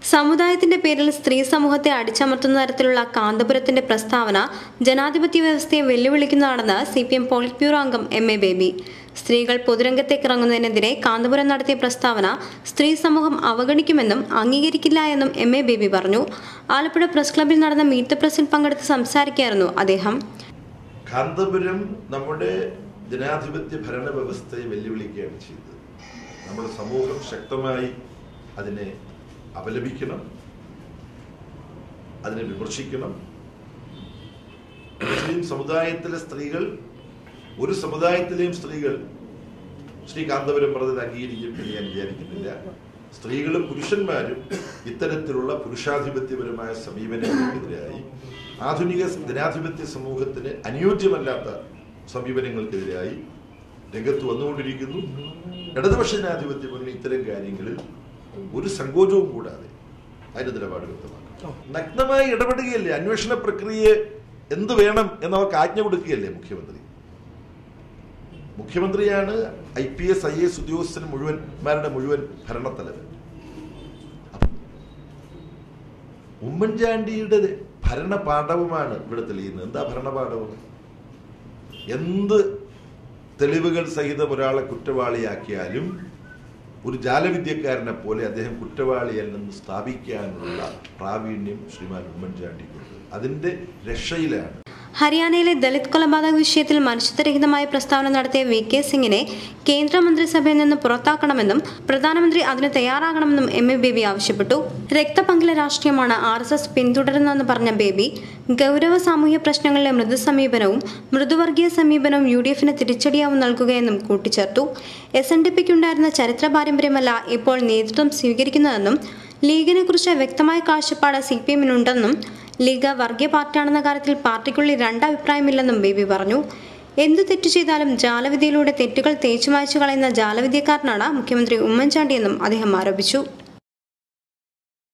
സമുദായത്തിന്റെ പേരിൽ സ്ത്രീ സമൂഹത്തെ അടിച്ചമർത്തുന്ന തരത്തിലുള്ള കാന്തപുരത്തിന്റെ പ്രസ്താവന ജനാധിപത്യ വ്യവസ്ഥയെ വെല്ലുവിളിക്കുന്നതാണെന്ന് C P M politburo അംഗം എം എ ബേബി സ്ത്രീകൾ പൊതുരംഗത്തേക്ക് ഇറങ്ങുന്നതിനെതിരെ കാന്തപുരം നടത്തിയ പ്രസ്താവന സ്ത്രീ സമൂഹം അവഗണിക്കുമെന്നും അംഗീകരിക്കില്ല എന്നും എം എ ബേബി പറഞ്ഞു ആലപ്പുഴ പ്രസ് ക്ലബ്ബിൽ നടന്ന മീറ്റ് ദ പ്രസിൽ പങ്കെടുത്ത് സംസാരിക്കുകയായിരുന്നു അദ്ദേഹം കാന്തപുരം നമ്മുടെ ജനാധിപത്യ ഭരണ വ്യവസ്ഥയെ വെല്ലുവിളിക്കുകയാണ് ചെയ്തത് നമ്മുടെ സമൂഹം ശക്തമായി അതിനെ അപലപിക്കണം അതിനെ വിമർശിക്കണം മുസ്ലിം സമുദായത്തിലെ സ്ത്രീകൾ ഒരു സമുദായത്തിലെയും സ്ത്രീകൾ ശ്രീ കാന്തപുരം പറഞ്ഞത് അംഗീകരിക്കും എന്ന് ഞാൻ വിചാരിക്കുന്നില്ല സ്ത്രീകളും പുരുഷന്മാരും ഇത്തരത്തിലുള്ള പുരുഷാധിപത്യപരമായ സമീപനങ്ങൾക്കെതിരായി ആധുനിക ജനാധിപത്യ സമൂഹത്തിന് അനുയോജ്യമല്ലാത്ത സമീപനങ്ങൾക്കെതിരായി രംഗത്ത് വന്നുകൊണ്ടിരിക്കുന്നു ഇടതുപക്ഷ ജനാധിപത്യ മുന്നണി ഇത്തരം കാര്യങ്ങളിൽ ഒരു സങ്കോചവും കൂടാതെ അതിന്റെ നിലപാട് വ്യക്തമാക്കും നഗ്നമായി ഇടപെടുകയല്ലേ അന്വേഷണ പ്രക്രിയയെ എന്ത് വേണം എന്നവർക്ക് ആജ്ഞ കൊടുക്കുകയല്ലേ മുഖ്യമന്ത്രി മുഖ്യമന്ത്രിയാണ് I P S I S ഉദ്യോഗസ്ഥന് മുഴുവൻമാരുടെ മുഴുവൻ ഭരണത്തലവൻ ഉമ്മൻചാണ്ടിയുടെ ഭരണ പാഠവുമാണ് ഇവിടെ തെളിയുന്നത് എന്താ ഭരണ പാഠവും എന്ത് തെളിവുകൾ സഹിതം ഒരാളെ കുറ്റവാളിയാക്കിയാലും ഒരു ജാലവിദ്യക്കാരനെ പോലെ അദ്ദേഹം കുറ്റവാളിയല്ലെന്ന് സ്ഥാപിക്കാനുള്ള പ്രാവീണ്യം ശ്രീമാൻ ഉമ്മൻചാണ്ടിക്കുണ്ട് അതിന്റെ രക്ഷയിലാണ് ഹരിയാനയിലെ ദളിത് കൊലപാതക വിഷയത്തിൽ മനുഷ്യത്വരഹിതമായ പ്രസ്താവന നടത്തിയ വി കെ സിംഗിനെ കേന്ദ്രമന്ത്രിസഭയിൽ നിന്ന് പുറത്താക്കണമെന്നും പ്രധാനമന്ത്രി അതിന് തയ്യാറാകണമെന്നും എം എ ബേബി ആവശ്യപ്പെട്ടു രക്തപങ്കില രാഷ്ട്രീയമാണ് ആർ എസ് എസ് പിന്തുടരുന്നതെന്ന് പറഞ്ഞ ബേബി ഗൗരവ സാമൂഹ്യ പ്രശ്നങ്ങളിലെ മൃദു സമീപനവും മൃദുവർഗീയ സമീപനവും യു ഡി എഫിന് തിരിച്ചടിയാവും നൽകുകയെന്നും കൂട്ടിച്ചേർത്തു എസ് എൻ ഡി പിക്കുണ്ടായിരുന്ന ചരിത്ര പാരമ്പര്യമല്ല ഇപ്പോൾ നേതൃത്വം സ്വീകരിക്കുന്നതെന്നും ലീഗിനെ കുറിച്ച് വ്യക്തമായ കാഴ്ചപ്പാട് സി പി എമ്മിനുണ്ടെന്നും ലീഗ് വർഗീയ പാർട്ടിയാണെന്ന കാര്യത്തിൽ പാർട്ടിക്കുള്ളിൽ രണ്ടഭിപ്രായമില്ലെന്നും ബേബി പറഞ്ഞു എന്തു തെറ്റ് ചെയ്താലും ജാലവിദ്യയിലൂടെ തെറ്റുകൾ തേച്ചു മായ്ച്ചു കളയുന്ന ജാലവിദ്യക്കാരനാണ് മുഖ്യമന്ത്രി ഉമ്മൻചാണ്ടിയെന്നും അദ്ദേഹം ആരോപിച്ചു